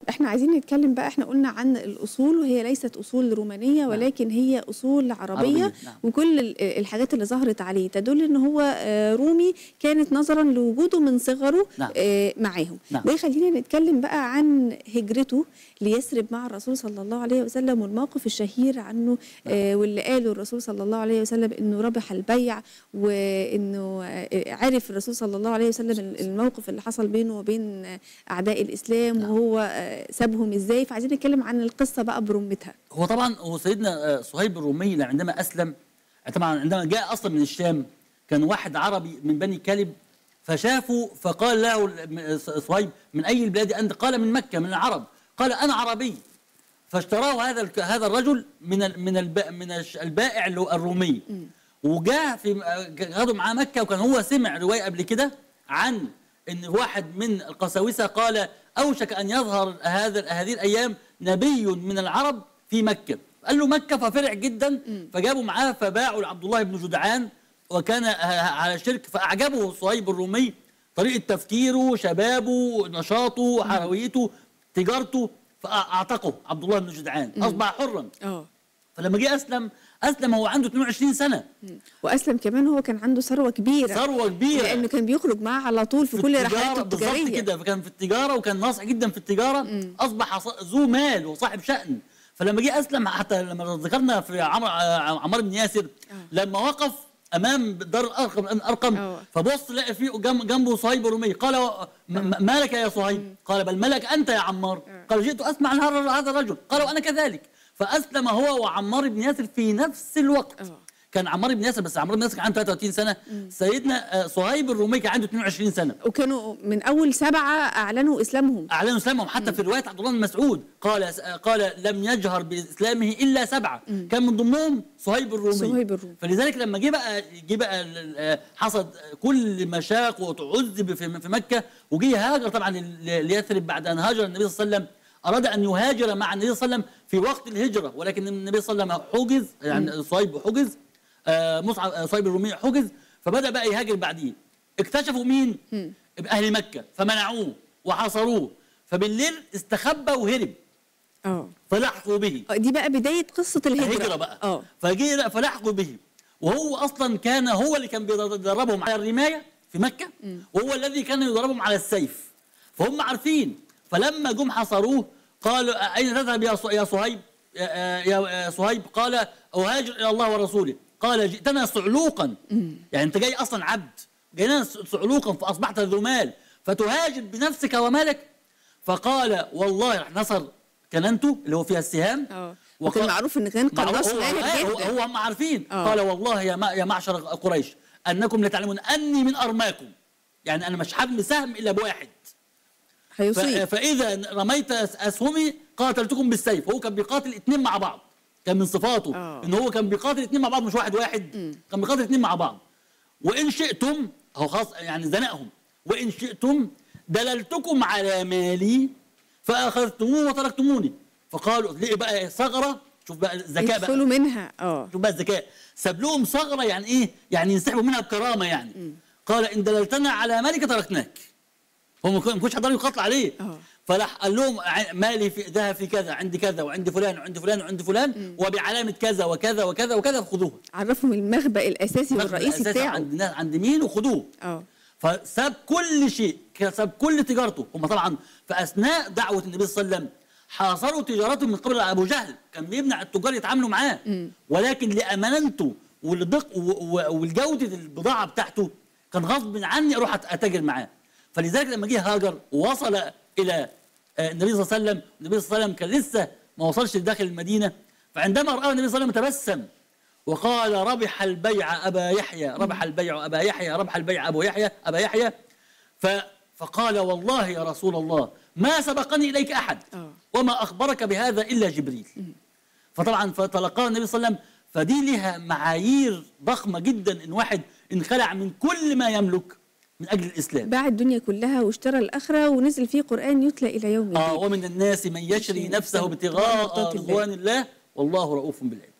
احنا عايزين نتكلم بقى احنا قلنا عن الاصول وهي ليست اصول رومانيه ولكن هي اصول عربيه, عربية، نعم. وكل ال- الحاجات اللي ظهرت عليه تدل ان هو آه، رومي كانت نظرا لوجوده من صغره نعم. آه، معاهم نعم. ده يخلينا نتكلم بقى عن هجرته ليثرب مع الرسول صلى الله عليه وسلم والموقف الشهير عنه آه، واللي قاله الرسول صلى الله عليه وسلم انه ربح البيع وانه آه، عرف الرسول صلى الله عليه وسلم الموقف اللي حصل بينه وبين آه، اعداء الاسلام وهو آه، سابهم ازاي فعايزين نتكلم عن القصه بقى برمتها هو طبعا هو سيدنا آه، صهيب الرومي عندما اسلم طبعا عندما جاء اصلا من الشام كان واحد عربي من بني كلب فشافه فقال له ال- صهيب من اي البلاد انت؟ قال من مكه من العرب قال انا عربي فاشتراه هذا الك- هذا الرجل من ال- من الب- من الش- البائع اللي هو الرومي وجاء في غدوا معاه مكه وكان هو سمع روايه قبل كده عن ان واحد من القساوسه قال اوشك ان يظهر هذا هذه الايام نبي من العرب في مكه قال له مكه ففرح جدا فجابوا معاه فباعوا لعبد الله بن جدعان وكان آه، على شرك فاعجبه صهيب الرومي طريقه تفكيره شبابه نشاطه حيويته تجارته فاعتقه عبد الله بن جدعان اصبح حرا اه فلما جه اسلم اسلم هو عنده 22 سنه واسلم كمان هو كان عنده ثروه كبيره ثروه كبيره لانه كان بيخرج معاه على طول في, كل التجارة رحلاته بالظبط التجاريه كده فكان في التجاره وكان ناصح جدا في التجاره اصبح ص- ذو مال وصاحب شأن فلما جه اسلم حتى لما ذكرنا في عمر آه، عمار بن ياسر لما وقف امام دار الارقم الارقم آه. فبص لقى فيه جنب- جنبه صهيب الرومي قال و- م- م- ما لك يا صهيب قال بل ملك انت يا عمار قال جئت اسمع عن هذا هذا الرجل قال وانا كذلك فاسلم هو وعمار بن ياسر في نفس الوقت آه. كان عمار بن ياسر بس عمار بن ياسر كان عنده 33 سنه سيدنا آه، صهيب الرومي كان عنده 22 سنه وكانوا من اول سبعه اعلنوا اسلامهم اعلنوا اسلامهم حتى في روايه عبد الله بن مسعود قال قال لم يجهر باسلامه الا سبعه كان من ضمنهم صهيب الرومي صهيب الرومي. فلذلك لما جه بقى جه بقى ال- ال- حصل كل مشاق وتعذب في في مكه وجه هاجر طبعا ل- ليثرب بعد ان هاجر النبي صلى الله عليه وسلم اراد ان يهاجر مع النبي صلى الله عليه وسلم في وقت الهجره ولكن النبي صلى الله عليه وسلم حجز يعني صهيب حجز آه، مصعب آه، صهيب الرومي حجز فبدا بقى يهاجر بعديه اكتشفوا مين؟ اهل مكه فمنعوه وحاصروه فبالليل استخبى وهرب اه فلحقوا به آه، دي بقى بدايه قصه الهجره الهجرة بقى اه فجي فلحقوا به وهو اصلا كان هو اللي كان بيدربهم على الرمايه في مكه وهو الذي كان يدربهم على السيف فهم عارفين فلما جم حصروه قالوا اين تذهب يا ص- يا صهيب يا- يا صهيب قال اهاجر الى الله ورسوله قال جئتنا صعلوقا يعني انت جاي اصلا عبد جاينا صعلوقا فاصبحت ذو مال فتهاجر بنفسك ومالك فقال والله راح نصر كننته اللي هو فيها السهام اه وقال- وكان معروف ان كان معروف قناص هو, ماهر هو, جدا هو هم عارفين آه. قال والله يا ما يا معشر قريش انكم لتعلمون اني من ارماكم يعني انا مش حامل سهم الا بواحد ف- هيصيب فاذا رميت أس- اسهمي قاتلتكم بالسيف هو كان بيقاتل اثنين مع بعض كان من صفاته آه. ان هو كان بيقاتل اثنين مع بعض مش واحد واحد كان بيقاتل اثنين مع بعض وان شئتم هو خلاص يعني زنقهم وان شئتم دللتكم على مالي فاخذتموه وتركتموني فقالوا ليه بقى ثغره شوف بقى الذكاء بقى يدخلوا منها اه شوف بقى الذكاء ساب لهم ثغره يعني ايه؟ يعني ينسحبوا منها بكرامه يعني قال ان دللتنا على مالك تركناك هم ما كانوش حضروا يقاتلوا عليه آه. فراح قال لهم ع- مالي في ذهب في كذا عندي كذا وعندي فلان وعندي فلان وعندي فلان وبعلامه كذا وكذا وكذا وكذا فخذوه عرفهم المخبأ الاساسي والرئيسي الأساسي بتاعه عند ناس عند مين وخذوه اه فساب كل شيء ساب كل تجارته هم طبعا في اثناء دعوه النبي صلى الله عليه وسلم حاصروا تجارته من قبل ابو جهل كان بيمنع التجار يتعاملوا معاه ولكن لامانته ولدق و- و- والجوده البضاعه بتاعته كان غصب عني اروح أت- اتاجر معاه فلذلك لما جه هاجر ووصل الى آه، النبي صلى الله عليه وسلم النبي صلى الله عليه وسلم كان لسه ما وصلش لداخل المدينه فعندما راى النبي صلى الله عليه وسلم تبسم وقال ربح البيع أبا يحيى ربح البيع أبا يحيى ربح البيع أبو يحيى أبا يحيى ف فقال والله يا رسول الله ما سبقني إليك أحد آه. وما أخبرك بهذا إلا جبريل فطبعا فتلقاه النبي صلى الله عليه وسلم فدي لها معايير ضخمة جدا إن واحد انخلع من كل ما يملك من أجل الإسلام باع الدنيا كلها واشترى الاخره ونزل فيه قران يتلى الى يوم آه الدين ومن الناس من يشري نفسه ابتغاء مرضات الله. رضوان الله والله رؤوف بالعباد